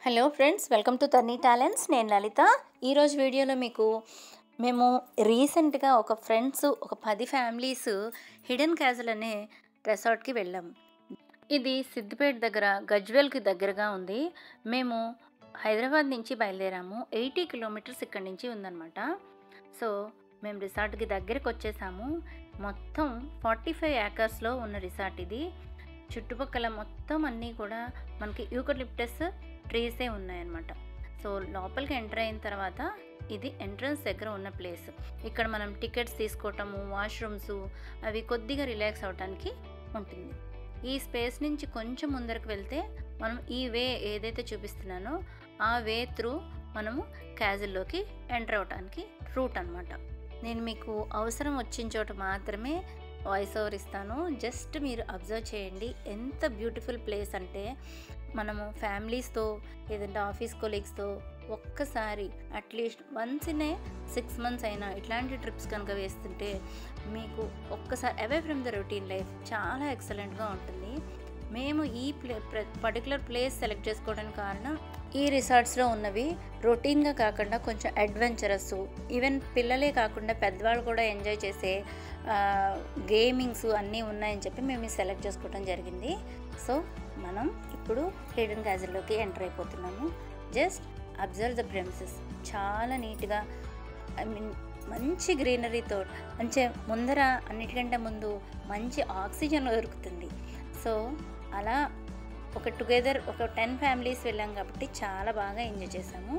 hello friends welcome to Tanni talents నేను లలిత ఈరోజు వీడియోలో మీకు మేము రీసెంట్గా ఒక ఫ్రెండ్స్ ఒక పది ఫ్యామిలీస్ హిడెన్ క్యాజల్ అనే రెసార్ట్కి వెళ్ళాం ఇది సిద్దిపేట దగ్గర గజ్వేల్కి దగ్గరగా ఉంది మేము హైదరాబాద్ నుంచి బయలుదేరాము ఎయిటీ కిలోమీటర్స్ ఇక్కడి నుంచి ఉందన్నమాట సో మేము రిసార్ట్కి దగ్గరికి వచ్చేసాము మొత్తం ఫార్టీ ఫైవ్ ఏకర్స్లో ఉన్న రిసార్ట్ ఇది చుట్టుపక్కల మొత్తం అన్నీ కూడా మనకి యూకలిప్టస్ ట్రీసే ఉన్నాయన్నమాట సో లోపలికి ఎంటర్ అయిన తర్వాత ఇది ఎంట్రన్స్ దగ్గర ఉన్న ప్లేస్ ఇక్కడ మనం టికెట్స్ తీసుకోవటము వాష్రూమ్స్ అవి కొద్దిగా రిలాక్స్ అవడానికి ఉంటుంది ఈ స్పేస్ నుంచి కొంచెం ముందరకు వెళ్తే మనం ఈ వే ఏదైతే చూపిస్తున్నానో ఆ వే త్రూ మనము క్యాజిల్లోకి ఎంటర్ అవడానికి రూట్ అనమాట నేను మీకు అవసరం వచ్చిన చోట మాత్రమే వాయిస్ ఓవర్ ఇస్తాను జస్ట్ మీరు అబ్జర్వ్ చేయండి ఎంత బ్యూటిఫుల్ ప్లేస్ అంటే మనము ఫ్యామిలీస్తో లేదంటే ఆఫీస్ కొలీగ్స్తో ఒక్కసారి at least once in a six months అయినా ఇట్లాంటి ట్రిప్స్ కనుక వేస్తుంటే మీకు ఒక్కసారి away from the routine life చాలా ఎక్సలెంట్గా ఉంటుంది మేము ఈ ప్లే పర్టికులర్ ప్లేస్ సెలెక్ట్ చేసుకోవడానికి కారణం ఈ రిసార్ట్స్లో ఉన్నవి రొటీన్గా కాకుండా కొంచెం అడ్వెంచరస్ ఈవెన్ పిల్లలే కాకుండా పెద్దవాళ్ళు కూడా ఎంజాయ్ చేసే గేమింగ్స్ అన్నీ ఉన్నాయని చెప్పి మేము సెలెక్ట్ చేసుకోవడం జరిగింది సో మనం ఇప్పుడు హిడెన్ క్యాజిల్లోకి ఎంటర్ అయిపోతున్నాము జస్ట్ అబ్జర్వ్ ద ప్రెమిసెస్ చాలా నీట్గా ఐ మీన్ మంచి గ్రీనరీతో మంచి ముందర అన్నిటికంటే ముందు మంచి ఆక్సిజన్ దొరుకుతుంది సో అలా ఒక టుగెదర్ ఒక టెన్ ఫ్యామిలీస్ వెళ్ళాం కాబట్టి చాలా బాగా ఎంజాయ్ చేసాము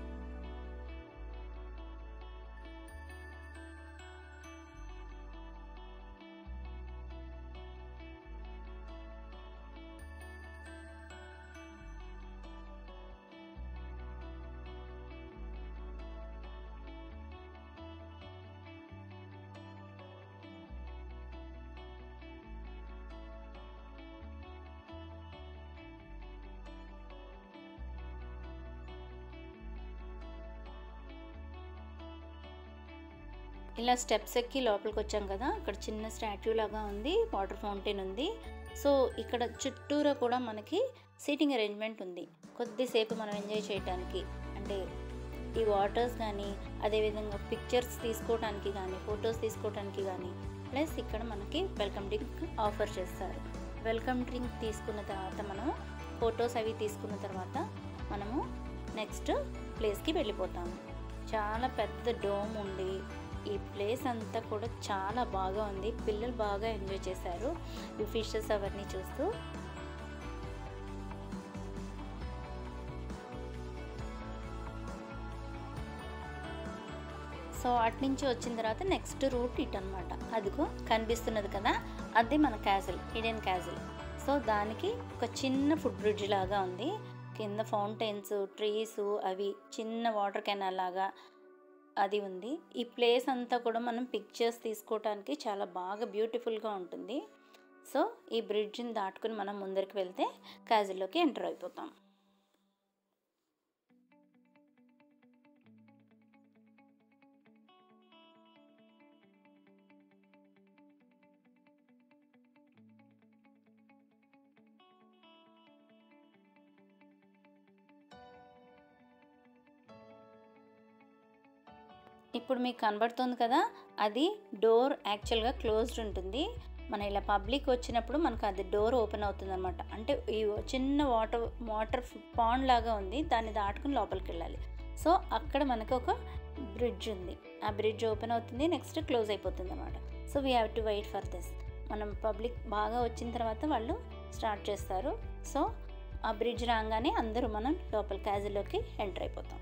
ఇలా స్టెప్స్ ఎక్కి లోపలికి వచ్చాం కదా అక్కడ చిన్న స్టాట్యూ లాగా ఉంది వాటర్ ఫౌంటైన్ ఉంది సో ఇక్కడ చుట్టూరా కూడా మనకి సీటింగ్ అరేంజ్మెంట్ ఉంది కొద్దిసేపు మనం ఎంజాయ్ చేయడానికి అంటే ఈ వాటర్స్ కానీ అదేవిధంగా పిక్చర్స్ తీసుకోవడానికి కానీ ఫొటోస్ తీసుకోవడానికి కానీ ప్లస్ ఇక్కడ మనకి వెల్కమ్ డ్రింక్ ఆఫర్ చేస్తారు వెల్కమ్ డ్రింక్ తీసుకున్న తర్వాత మనం ఫొటోస్ అవి తీసుకున్న తర్వాత మనము నెక్స్ట్ ప్లేస్కి వెళ్ళిపోతాము చాలా పెద్ద డోమ్ ఉండి ఈ ప్లేస్ అంతా కూడా చాలా బాగా ఉంది పిల్లలు బాగా ఎంజాయ్ చేశారు ఈ ఫిషెస్ అవన్నీ చూస్తూ సో అటు నుంచి వచ్చిన తర్వాత నెక్స్ట్ రూట్ ఇటు అనమాట అదిగో కనిపిస్తున్నది కదా అది మన క్యాజిల్ హిడెన్ క్యాజిల్ సో దానికి ఒక చిన్న ఫుడ్ బ్రిడ్జ్ లాగా ఉంది కింద ఫౌంటైన్స్ ట్రీస్ అవి చిన్న వాటర్ కెనాల్ లాగా అది ఉంది ఈ ప్లేస్ అంతా కూడా మనం పిక్చర్స్ తీసుకోవడానికి చాలా బాగా బ్యూటిఫుల్గా ఉంటుంది సో ఈ బ్రిడ్జ్ని దాటుకుని మనం ముందరికి వెళ్తే క్యాజిల్లోకి ఎంటర్ అయిపోతాం ఇప్పుడు మీకు కనబడుతుంది కదా అది డోర్ యాక్చువల్గా క్లోజ్డ్ ఉంటుంది మన ఇలా పబ్లిక్ వచ్చినప్పుడు మనకు అది డోర్ ఓపెన్ అవుతుంది అనమాట అంటే ఈ చిన్న వాటర్ వాటర్ పాండ్ లాగా ఉంది దాన్ని దాటుకుని లోపలికి వెళ్ళాలి సో అక్కడ మనకు ఒక బ్రిడ్జ్ ఉంది ఆ బ్రిడ్జ్ ఓపెన్ అవుతుంది నెక్స్ట్ క్లోజ్ అయిపోతుంది అనమాట so we have to wait for this మనం పబ్లిక్ బాగా వచ్చిన తర్వాత వాళ్ళు స్టార్ట్ చేస్తారు సో ఆ బ్రిడ్జ్ రాగానే అందరూ మనం లోపల క్యాజుల్లోకి ఎంటర్ అయిపోతాం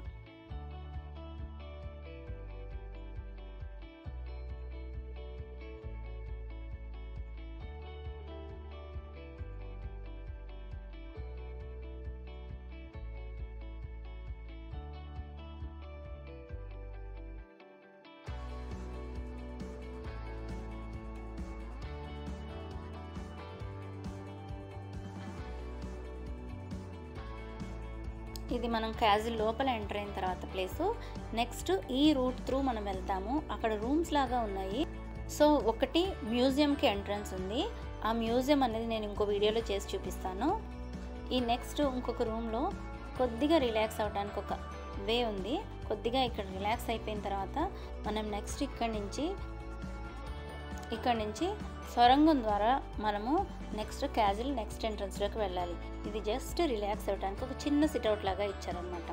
ఇది మనం క్యాజిల్ లోపల ఎంటర్ అయిన తర్వాత ప్లేసు నెక్స్ట్ ఈ రూట్ త్రూ మనం వెళ్తాము అక్కడ రూమ్స్ లాగా ఉన్నాయి సో ఒకటి మ్యూజియంకి ఎంట్రన్స్ ఉంది ఆ మ్యూజియం అనేది నేను ఇంకో వీడియోలో చేసి చూపిస్తాను ఈ నెక్స్ట్ ఇంకొక రూమ్లో కొద్దిగా రిలాక్స్ అవ్వడానికి ఒక వే ఉంది కొద్దిగా ఇక్కడ రిలాక్స్ అయిపోయిన తర్వాత మనం నెక్స్ట్ ఇక్కడి నుంచి ఇక్కడ నుంచి సొరంగం ద్వారా మనము నెక్స్ట్ క్యాజిల్ నెక్స్ట్ ఎంట్రన్స్లోకి వెళ్ళాలి ఇది జస్ట్ రిలాక్స్ అవ్వడానికి ఒక చిన్న సిట్అవుట్ లాగా ఇచ్చారనమాట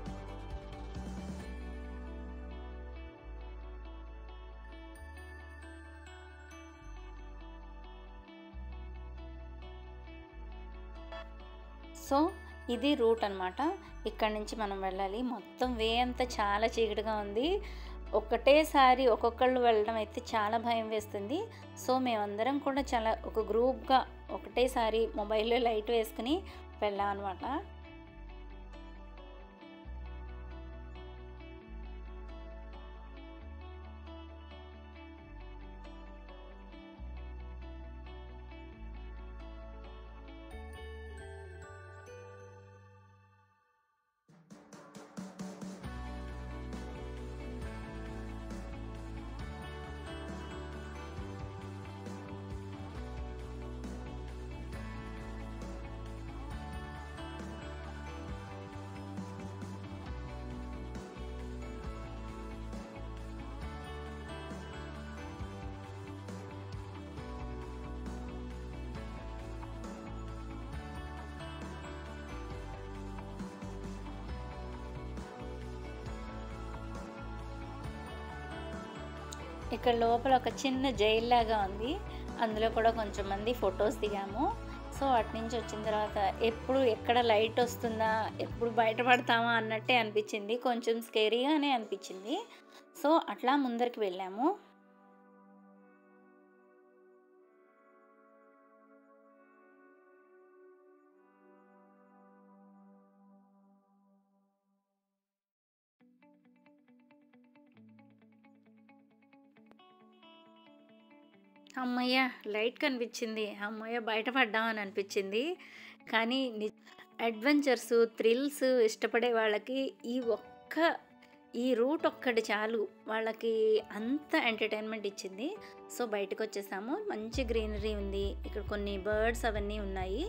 సో ఇది రూట్ అనమాట ఇక్కడ నుంచి మనం వెళ్ళాలి మొత్తం వే అంతా చాలా చీకటిగా ఉంది ఒకటేసారి ఒక్కొక్కళ్ళు వెళ్ళడం అయితే చాలా భయం వేస్తుంది సో మేమందరం కూడా చాలా ఒక గ్రూప్గా ఒకటేసారి మొబైల్లో లైట్ వేసుకుని వెళ్ళాం అనమాట ఇక్కడ లోపల ఒక చిన్న జైలు లాగా ఉంది అందులో కూడా కొంచెం మంది ఫొటోస్ దిగాము సో అటు నుంచి వచ్చిన తర్వాత ఎప్పుడు ఎక్కడ లైట్ వస్తుందా ఎప్పుడు బయటపడతామా అన్నట్టే అనిపించింది కొంచెం స్కేరీగానే అనిపించింది సో అట్లా ముందరికి వెళ్ళాము అమ్మయ్య లైట్ కనిపించింది అమ్మయ్య బయటపడ్డామని అనిపించింది కానీ ని అడ్వెంచర్స్ థ్రిల్స్ ఇష్టపడే వాళ్ళకి ఈ ఒక్క ఈ రూట్ ఒక్కటి చాలు వాళ్ళకి అంత ఎంటర్టైన్మెంట్ ఇచ్చింది సో బయటకు వచ్చేసాము మంచి గ్రీనరీ ఉంది ఇక్కడ కొన్ని బర్డ్స్ అవన్నీ ఉన్నాయి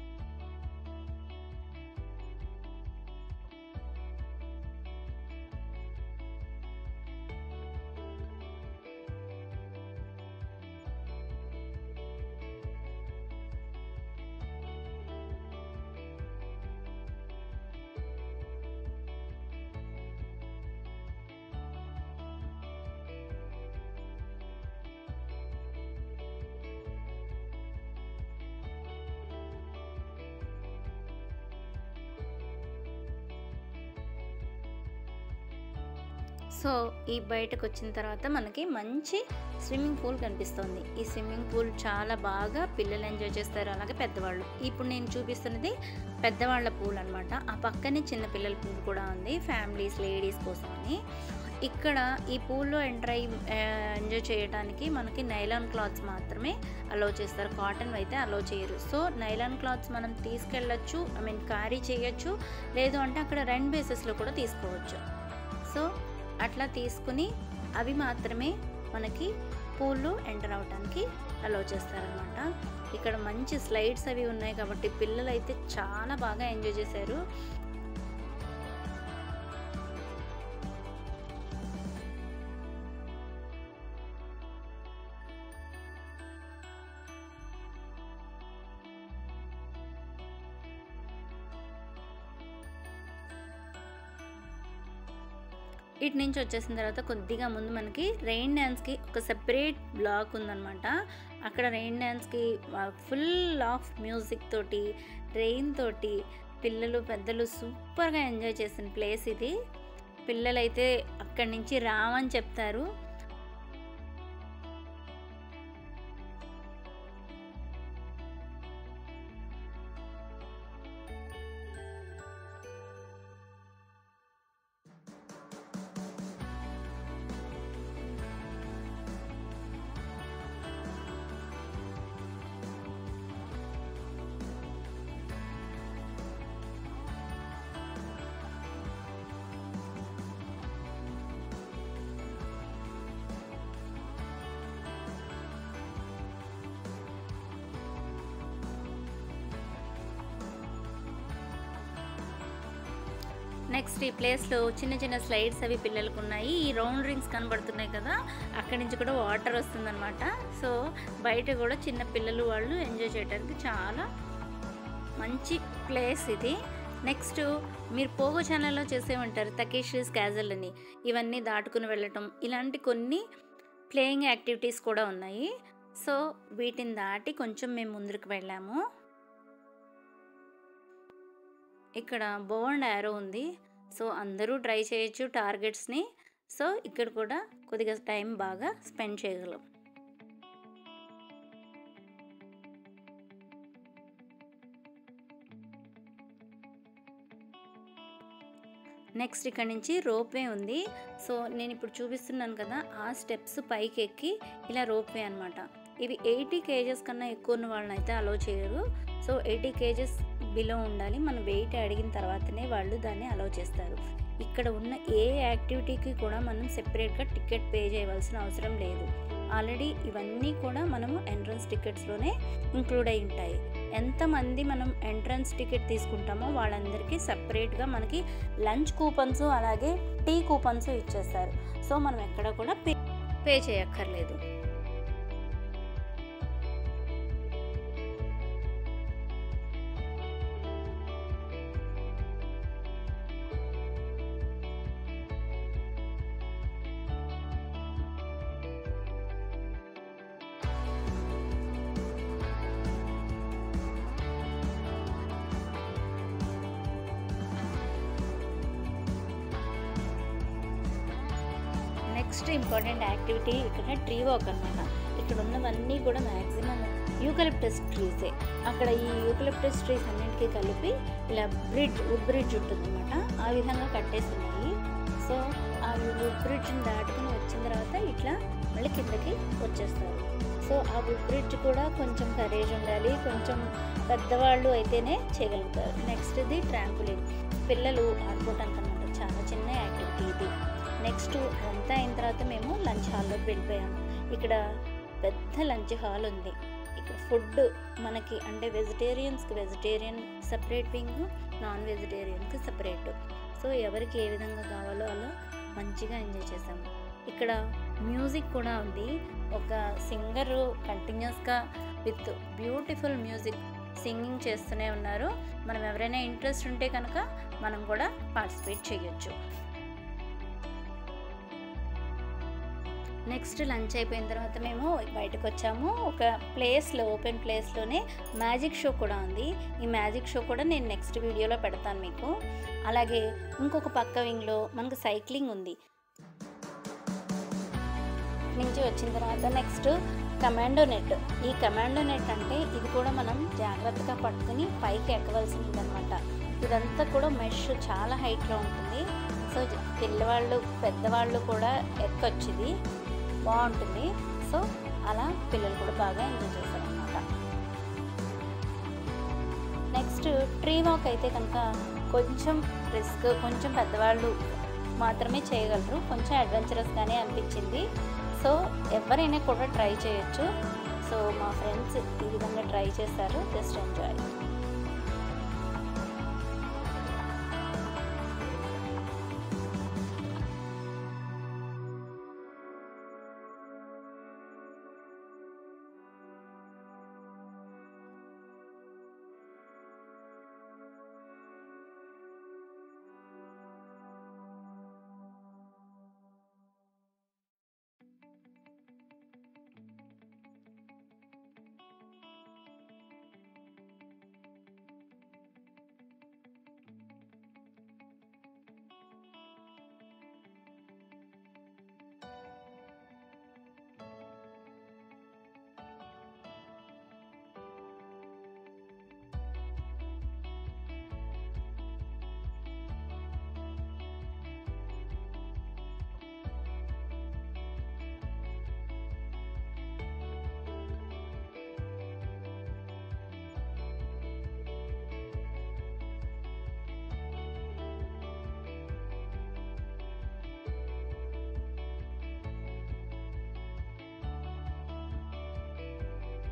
సో ఈ బయటకు వచ్చిన తర్వాత మనకి మంచి స్విమ్మింగ్ పూల్ కనిపిస్తుంది ఈ స్విమ్మింగ్ పూల్ చాలా బాగా పిల్లలు ఎంజాయ్ చేస్తారు అలాగే పెద్దవాళ్ళు ఇప్పుడు నేను చూపిస్తున్నది పెద్దవాళ్ళ పూల్ అనమాట ఆ పక్కనే చిన్న పిల్లల పూల్ కూడా ఉంది ఫ్యామిలీస్ లేడీస్ కోసం అని ఇక్కడ ఈ పూల్లో ఎంటర్ అయ్యి ఎంజాయ్ చేయడానికి మనకి నైలాన్ క్లాత్స్ మాత్రమే అలో చేస్తారు కాటన్ అయితే అలో చేయరు సో నైలాన్ క్లాత్స్ మనం తీసుకెళ్ళచ్చు ఐ మీన్ క్యారీ చేయొచ్చు లేదు అంటే అక్కడ రెండు బేసెస్లో కూడా తీసుకోవచ్చు సో అట్లా తీసుకుని అవి మాత్రమే మనకి పూల్లో ఎంటర్ అవడానికి అలో చేస్తారనమాట ఇక్కడ మంచి స్లైడ్స్ అవి ఉన్నాయి కాబట్టి పిల్లలు అయితే చాలా బాగా ఎంజాయ్ చేశారు ఇటు నుంచి వచ్చేసిన తర్వాత కొద్దిగా ముందు మనకి రెయిన్ డ్యాన్స్కి ఒక సెపరేట్ బ్లాక్ ఉందన్నమాట అక్కడ రెయిన్ డ్యాన్స్కి ఫుల్ ఆఫ్ మ్యూజిక్ తోటి రెయిన్ తోటి పిల్లలు పెద్దలు సూపర్గా ఎంజాయ్ చేసిన ప్లేస్ ఇది పిల్లలైతే అక్కడి నుంచి రామని చెప్తారు నెక్స్ట్ ఈ ప్లేస్లో చిన్న చిన్న స్లైడ్స్ అవి పిల్లలకు ఉన్నాయి ఈ రౌండ్ రింగ్స్ కనబడుతున్నాయి కదా అక్కడి నుంచి కూడా వాటర్ వస్తుందన్నమాట సో బయట కూడా చిన్న పిల్లలు వాళ్ళు ఎంజాయ్ చేయడానికి చాలా మంచి ప్లేస్ ఇది నెక్స్ట్ మీరు పోగో ఛానల్లో చేసే ఉంటారు తకేష్ క్యాజల్ అని ఇవన్నీ దాటుకుని వెళ్ళటం ఇలాంటి కొన్ని ప్లేయింగ్ యాక్టివిటీస్ కూడా ఉన్నాయి సో వీటిని దాటి కొంచెం మేము ముందుకు వెళ్ళాము ఇక్కడ బో అండ్ యారో ఉంది సో అందరూ ట్రై చేయొచ్చు టార్గెట్స్ని సో ఇక్కడ కూడా కొద్దిగా టైం బాగా స్పెండ్ చేయగలం నెక్స్ట్ ఇక్కడ నుంచి రోప్వే ఉంది సో నేను ఇప్పుడు చూపిస్తున్నాను కదా ఆ స్టెప్స్ పైకి ఎక్కి ఇలా రోప్వే అనమాట ఇవి ఎయిటీ కేజెస్ కన్నా ఎక్కువ ఉన్న వాళ్ళని అయితే అలో చేయరు సో ఎయిటీ కేజెస్ బిలో ఉండాలి మనం వెయిట్ అడిగిన తర్వాతనే వాళ్ళు దాన్ని అలో చేస్తారు ఇక్కడ ఉన్న ఏ యాక్టివిటీకి కూడా మనం సెపరేట్గా టికెట్ పే చేయవలసిన అవసరం లేదు ఆల్రెడీ ఇవన్నీ కూడా మనము ఎంట్రన్స్ టికెట్స్లోనే ఇంక్లూడ్ అయి ఉంటాయి ఎంతమంది మనం ఎంట్రన్స్ టికెట్ తీసుకుంటామో వాళ్ళందరికీ సపరేట్గా మనకి లంచ్ కూపన్స్ అలాగే టీ కూపన్స్ ఇచ్చేస్తారు సో మనం ఎక్కడ కూడా పే పే చేయక్కర్లేదు నెక్స్ట్ ఇంపార్టెంట్ యాక్టివిటీ ఇక్కడ ట్రీ వాక్ అనమాట ఇక్కడ ఉన్నవన్నీ కూడా మ్యాక్సిమం యూకలిప్టస్ ట్రీసే అక్కడ ఈ యూకలిప్టస్ ట్రీస్ అన్నింటికి కలిపి ఇలా బ్రిడ్జ్ వుడ్ బ్రిడ్జ్ ఉంటుందన్నమాట ఆ విధంగా కట్టేసి ఉన్నాయి సో ఆ వుడ్ బ్రిడ్జ్ని దాటుకుని వచ్చిన తర్వాత ఇట్లా మళ్ళీ కిందకి వచ్చేస్తారు సో ఆ వుడ్ బ్రిడ్జ్ కూడా కొంచెం కరేజ్ ఉండాలి కొంచెం పెద్దవాళ్ళు అయితేనే చేయగలుగుతారు నెక్స్ట్ ఇది ట్రాంపులిన్ పిల్లలు ఆడుకోవటానికి అనమాట చాలా చిన్న యాక్టివిటీ ఇది నెక్స్ట్ అంతా అయిన తర్వాత మేము లంచ్ హాల్లోకి వెళ్ళిపోయాము ఇక్కడ పెద్ద లంచ్ హాల్ ఉంది ఇక్కడ ఫుడ్ మనకి అంటే వెజిటేరియన్స్కి వెజిటేరియన్ సపరేట్ వింగ్ నాన్ వెజిటేరియన్కి సపరేట్ సో ఎవరికి ఏ విధంగా కావాలో అలా మంచిగా ఎంజాయ్ చేసాము ఇక్కడ మ్యూజిక్ కూడా ఉంది ఒక సింగర్ కంటిన్యూస్గా విత్ బ్యూటిఫుల్ మ్యూజిక్ సింగింగ్ చేస్తూనే ఉన్నారు మనం ఎవరైనా ఇంట్రెస్ట్ ఉంటే కనుక మనం కూడా పార్టిసిపేట్ చేయొచ్చు నెక్స్ట్ లంచ్ అయిపోయిన తర్వాత మేము బయటకు వచ్చాము ఒక ప్లేస్లో ఓపెన్ ప్లేస్లోనే మ్యాజిక్ షో కూడా ఉంది ఈ మ్యాజిక్ షో కూడా నేను నెక్స్ట్ వీడియోలో పెడతాను మీకు అలాగే ఇంకొక పక్క వింగ్లో మనకు సైక్లింగ్ ఉంది నుంచి వచ్చిన తర్వాత నెక్స్ట్ కమాండో నెట్ ఈ కమాండో నెట్ అంటే ఇది కూడా మనం జాగ్రత్తగా పట్టుకుని పైకి ఎక్కవలసింది అనమాట ఇదంతా కూడా మెష్ చాలా హైట్లో ఉంటుంది సో పిల్లవాళ్ళు పెద్దవాళ్ళు కూడా ఎక్కొచ్చింది బాగుంటుంది సో అలా పిల్లలు కూడా బాగా ఎంజాయ్ చేశారనమాట నెక్స్ట్ ట్రీ వాక్ అయితే కనుక కొంచెం రిస్క్ కొంచెం పెద్దవాళ్ళు మాత్రమే చేయగలరు కొంచెం అడ్వెంచరస్గానే అనిపించింది సో ఎవరైనా కూడా ట్రై చేయొచ్చు సో మా ఫ్రెండ్స్ ఈ విధంగా ట్రై చేశారు జస్ట్ ఎంజాయ్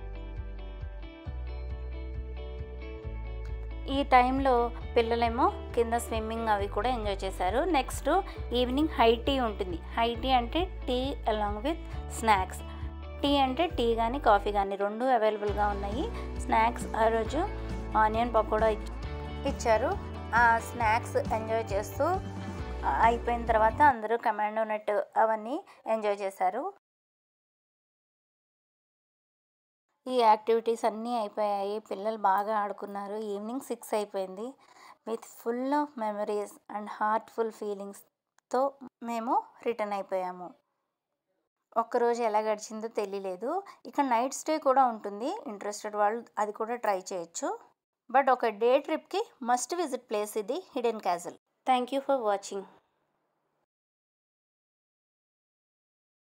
ఈ టైంలో పిల్లలేమో కింద స్విమ్మింగ్ అవి కూడా ఎంజాయ్ చేశారు నెక్స్ట్ ఈవినింగ్ హై టీ ఉంటుంది హై టీ అంటే tea along with snacks tea అంటే టీ కానీ కాఫీ కానీ రెండు అవైలబుల్గా ఉన్నాయి స్నాక్స్ ఆ రోజు ఆనియన్ పకోడా ఇచ్- ఇచ్చారు ఆ స్నాక్స్ ఎంజాయ్ చేస్తూ ఆ, అయిపోయిన తర్వాత అందరూ కమాండో నట్ అవన్నీ ఎంజాయ్ చేశారు ఈ యాక్టివిటీస్ అన్నీ అయిపోయాయి పిల్లలు బాగా ఆడుకున్నారు ఈవినింగ్ సిక్స్ అయిపోయింది with full of memories and heartful ఫీలింగ్స్తో మేము రిటర్న్ అయిపోయాము ఒక్కరోజు ఎలా గడిచిందో తెలియలేదు ఇక నైట్ స్టే కూడా ఉంటుంది ఇంట్రెస్టెడ్ వాళ్ళు అది కూడా ట్రై చేయొచ్చు బట్ ఒక డే ట్రిప్కి మస్ట్ విజిట్ ప్లేస్ ఇది hidden castle thank you for watching